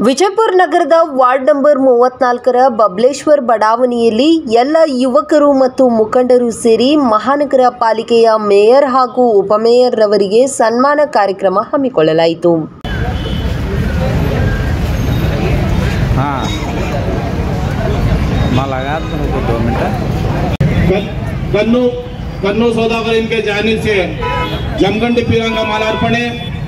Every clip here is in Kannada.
ವಿಜಯಪುರ ನಗರದ ವಾರ್ಡ್ ನಂಬರ್ ಮೂವತ್ನಾಲ್ಕರ ಬಬ್ಲೇಶ್ವರ್ ಬಡಾವಣೆಯಲ್ಲಿ ಎಲ್ಲ ಯುವಕರು ಮತ್ತು ಮುಖಂಡರು ಸೇರಿ ಮಹಾನಗರ ಪಾಲಿಕೆಯ ಮೇಯರ್ ಹಾಗೂ ಉಪಮೇಯರ್ ರವರಿಗೆ ಸನ್ಮಾನ ಕಾರ್ಯಕ್ರಮ ಹಮ್ಮಿಕೊಳ್ಳಲಾಯಿತು हाँ मैं लगा दूँ रुको दो मिनट कन- कन्नू कन्नू सौदागर इनके जानिब से जमगंडी तिरंगा मालार्पणे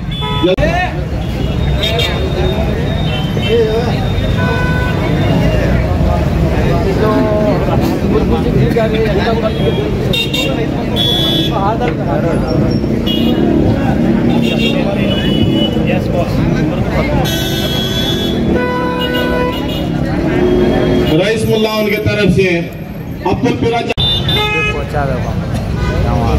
रईस मुल्ला उनके तरफ से अब्दुल पिरा पहुँचा दो वहाँ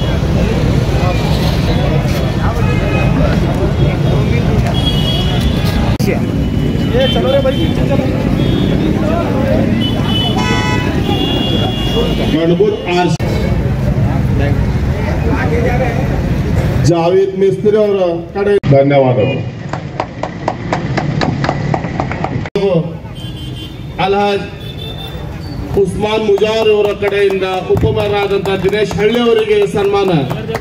गणबुर आर ಜಾವೇದ್ ಮಿಸ್ತ್ರಿ ಅವರ ಕಡೆ ಧನ್ಯವಾದಗಳು ಅಲ್ಹಾಜ್ ಉಸ್ಮಾನ್ ಮುಜಾರ್ ಅವರ ಕಡೆಯಿಂದ ಉಪಮೇಯರಾದಂತಹ ದಿನೇಶ್ ಹಳ್ಳಿ ಅವರಿಗೆ ಸನ್ಮಾನ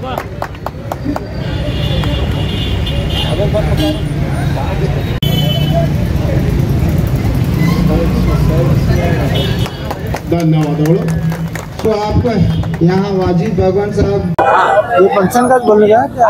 ಧನ್ಯವಾದಗಳು तो आपका यहाँ वाजिद भगवान साहब ये फंक्शन का बोलेगा क्या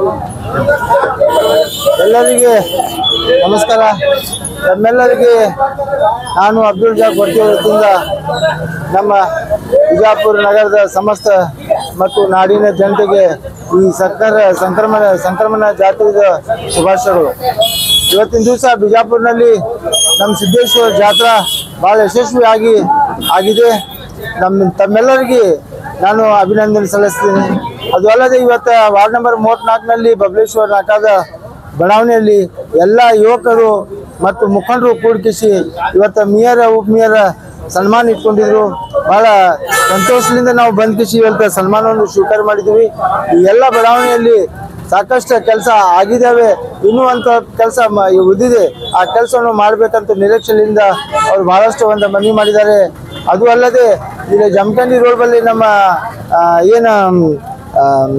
ಎಲ್ಲರಿಗೆ ನಮಸ್ಕಾರ ನಮ್ಮೆಲ್ಲರಿಗೆ ನಾನು ಅಬ್ದುಲ್ ಜಾಕ್ ಭಟ್ಟಿ ವತಿಯಿಂದ ನಮ್ಮ ಬಿಜಾಪುರ ನಗರದ ಸಮಸ್ತ ಮತ್ತು ನಾಡಿನ ಜನತೆಗೆ ಈ ಸರ್ಕಾರ ಸಂಕ್ರಮಣ ಸಂಕ್ರಮಣ ಜಾತ್ರೆಯ ಶುಭಾಶಯಗಳು ಇವತ್ತಿನ ದಿವಸ ಬಿಜಾಪುರ್ನಲ್ಲಿ ನಮ್ಮ ಸಿದ್ದೇಶ್ವರ ಜಾತ್ರಾ ಭಾಳ ಯಶಸ್ವಿಯಾಗಿ ಆಗಿದೆ ನಮ್ಮ ತಮ್ಮೆಲ್ಲರಿಗೆ ನಾನು ಅಭಿನಂದನೆ ಸಲ್ಲಿಸ್ತೀನಿ ಅದು ಅಲ್ಲದೆ ಇವತ್ತು ವಾರ್ಡ್ ನಂಬರ್ ಮೂವತ್ನಾಲ್ಕನಲ್ಲಿ ಬಬಲೇಶ್ವರ ನಾಟದ ಬಡಾವಣೆಯಲ್ಲಿ ಎಲ್ಲ ಯುವಕರು ಮತ್ತು ಮುಖಂಡರು ಕೂಡಿಕಿಸಿ ಇವತ್ತು ಮೇಯರ್ ಉಪಮೇಯರ್ ಸನ್ಮಾನ ಇಟ್ಕೊಂಡಿದ್ರು ಬಹಳ ಸಂತೋಷದಿಂದ ನಾವು ಬಂದ್ಕಿಸಿ ಇವತ್ತು ಸನ್ಮಾನವನ್ನು ಸ್ವೀಕಾರ ಮಾಡಿದ್ದೀವಿ ಈ ಎಲ್ಲ ಬಡಾವಣೆಯಲ್ಲಿ ಸಾಕಷ್ಟು ಕೆಲಸ ಆಗಿದ್ದಾವೆ ಇನ್ನೂ ಅಂತ ಕೆಲಸ ಉಳಿದಿದೆ ಆ ಕೆಲಸವನ್ನು ಮಾಡಬೇಕಂತ ನಿರೀಕ್ಷೆಯಿಂದ ಅವರು ಬಹಳಷ್ಟು ಒಂದು ಮನವಿ ಮಾಡಿದ್ದಾರೆ ಅದು ಅಲ್ಲದೆ ಇಲ್ಲಿ ಜಮಖಂಡಿ ರೋಡ್ ಬಳಿ ನಮ್ಮ ಆ, ಏನು ಆಮ್,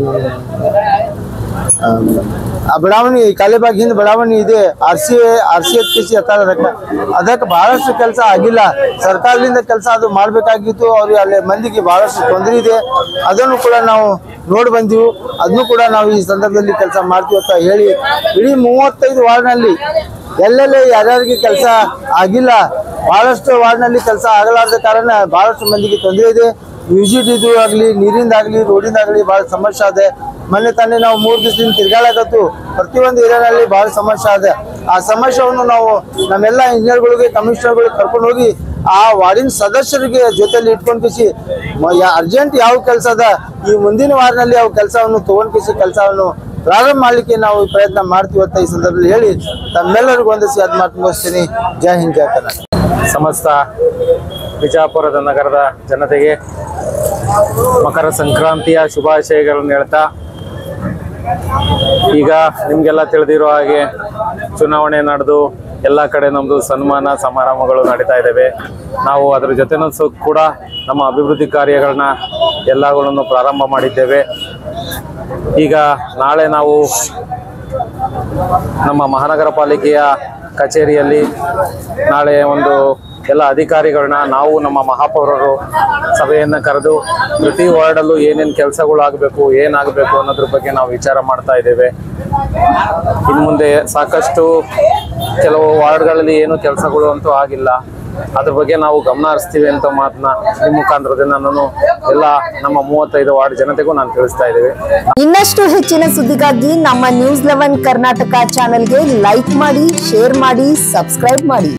ಆಮ್, ಆ ಬಡಾವಣೆ ಕಾಲೇಬಾಗ್ ಹಿಂದೆ ಬಡಾವಣೆ ಇದೆ R C R C H K C ಅದಕ್ಕೆ ಅದಕ್ಕೆ ಬಹಳಷ್ಟು ಕೆಲಸ ಆಗಿಲ್ಲ ಸರ್ಕಾರದಿಂದ ಕೆಲಸ ಅದು ಮಾಡಬೇಕಾಗಿತ್ತು ಅವ್ರಿಗೆ ಅಲ್ಲಿ ಮಂದಿಗೆ ಬಹಳಷ್ಟು ತೊಂದರೆ ಇದೆ ಅದನ್ನು ಕೂಡ ನಾವು ನೋಡಿ ಬಂದೀವಿ ಅದನ್ನು ಕೂಡ ನಾವು ಈ ಸಂದರ್ಭದಲ್ಲಿ ಕೆಲಸ ಮಾಡ್ತೀವಿ ಅಂತ ಹೇಳಿ ಇಡೀ ಮೂವತ್ತೈದು ವಾರ್ಡ್ನಲ್ಲಿ ಎಲ್ಲೆಲ್ಲಿ ಯಾರ್ಯಾರಿಗೆ ಕೆಲಸ ಆಗಿಲ್ಲ ಬಹಳಷ್ಟು ವಾರ್ಡ್ನಲ್ಲಿ ಕೆಲಸ ಆಗಲಾರ್ದ ಕಾರಣ ಬಹಳಷ್ಟು ಮಂದಿಗೆ ತೊಂದರೆ ಇದೆ ವಿಸಿಟ್ ಇದು ಆಗಲಿ ನೀರಿಂದಾಗಲಿ ರೋಡಿಂದಾಗಲಿ ಭಾಳ ಸಮಸ್ಯೆ ಇದೆ ಮೊನ್ನೆ ತಾನೇ ನಾವು ಮೂರು ದಿವಸದಿಂದ ತಿರ್ಗಾಡಕತ್ತು ಪ್ರತಿಯೊಂದು ಏರಿಯಾನಲ್ಲಿ ಭಾಳ ಸಮಸ್ಯೆ ಇದೆ ಆ ಸಮಸ್ಯೆಯನ್ನು ನಾವು ನಮ್ಮೆಲ್ಲ ಇಂಜಿನಿಯರ್ಗಳಿಗೆ ಕಮಿಷನರ್ಗಳಿಗೆ ಕರ್ಕೊಂಡು ಹೋಗಿ ಆ ವಾರ್ಡಿನ ಸದಸ್ಯರಿಗೆ ಜೊತೆಲಿ ಇಟ್ಕೊಂಡು ಕಿಸಿ ಅರ್ಜೆಂಟ್ ಯಾವ ಕೆಲಸ ಅದ ಈ ಮುಂದಿನ ವಾರದಲ್ಲಿ ಅವು ಕೆಲಸವನ್ನು ತಗೊಂಡ್ ಕಿಸಿ ಕೆಲಸವನ್ನು ಪ್ರಾರಂಭ ಮಾಡಲಿಕ್ಕೆ ನಾವು ಪ್ರಯತ್ನ ಮಾಡ್ತೀವಿ ಅಂತ ಈ ಸಂದರ್ಭದಲ್ಲಿ ಹೇಳಿ ತಮ್ಮೆಲ್ಲರಿಗೂ ಒಂದಿಸಿ ಅದ್ ಮಾತು ಮುಗಿಸ್ತೀನಿ ಜೈ ಹಿಂದ್ ಜೈ ಕರ್ನಾಟಕ ಸಮಸ್ತ ಬಿಜಾಪುರದ ನಗರದ ಜನತೆಗೆ ಮಕರ ಸಂಕ್ರಾಂತಿಯ ಶುಭಾಶಯಗಳನ್ನು ಹೇಳ್ತಾ ಈಗ ನಿಮಗೆಲ್ಲ ತಿಳಿದಿರೋ ಹಾಗೆ ಚುನಾವಣೆ ನಡೆದು ಎಲ್ಲ ಕಡೆ ನಮ್ಮದು ಸನ್ಮಾನ ಸಮಾರಂಭಗಳು ನಡೀತಾ ಇದ್ದಾವೆ ನಾವು ಅದರ ಜೊತೆನೂ ಸಹ ಕೂಡ ನಮ್ಮ ಅಭಿವೃದ್ಧಿ ಕಾರ್ಯಗಳನ್ನ ಎಲ್ಲಗಳನ್ನು ಪ್ರಾರಂಭ ಮಾಡಿದ್ದೇವೆ ಈಗ ನಾಳೆ ನಾವು ನಮ್ಮ ಮಹಾನಗರ ಪಾಲಿಕೆಯ ಕಚೇರಿಯಲ್ಲಿ ನಾಳೆ ಒಂದು ಎಲ್ಲ ಅಧಿಕಾರಿಗಳನ್ನ ನಾವು ನಮ್ಮ ಮಹಾಪೌರರು ಸಭೆಯನ್ನು ಕರೆದು ಪ್ರತಿ ವಾರ್ಡಲ್ಲೂ ಏನೇನು ಕೆಲಸಗಳು ಆಗಬೇಕು ಏನಾಗಬೇಕು ಅನ್ನೋದ್ರ ಬಗ್ಗೆ ನಾವು ವಿಚಾರ ಮಾಡ್ತಾ ಇದ್ದೇವೆ ಇನ್ನು ಮುಂದೆ ಸಾಕಷ್ಟು ಕೆಲವು ವಾರ್ಡ್ಗಳಲ್ಲಿ ಏನು ಕೆಲಸಗಳು ಅಂತೂ ಆಗಿಲ್ಲ ಅದ್ರ ಬಗ್ಗೆ ನಾವು ಗಮನ ಹರಿಸ್ತೀವಿ ಅಂತ ಮಾತನ್ನ ನಿಮ್ಮ ಮುಖಾಂತರದಿಂದ ನಾನು ಎಲ್ಲ ನಮ್ಮ ಮೂವತ್ತೈದು ವಾರ್ಡ್ ಜನತೆಗೂ ನಾನು ತಿಳಿಸ್ತಾ ಇದ್ದೇವೆ ಇನ್ನಷ್ಟು ಹೆಚ್ಚಿನ ಸುದ್ದಿಗಾಗಿ ನಮ್ಮ ನ್ಯೂಸ್ ಲೆವೆನ್ ಕರ್ನಾಟಕ ಚಾನೆಲ್ಗೆ ಲೈಕ್ ಮಾಡಿ ಶೇರ್ ಮಾಡಿ ಸಬ್ಸ್ಕ್ರೈಬ್ ಮಾಡಿ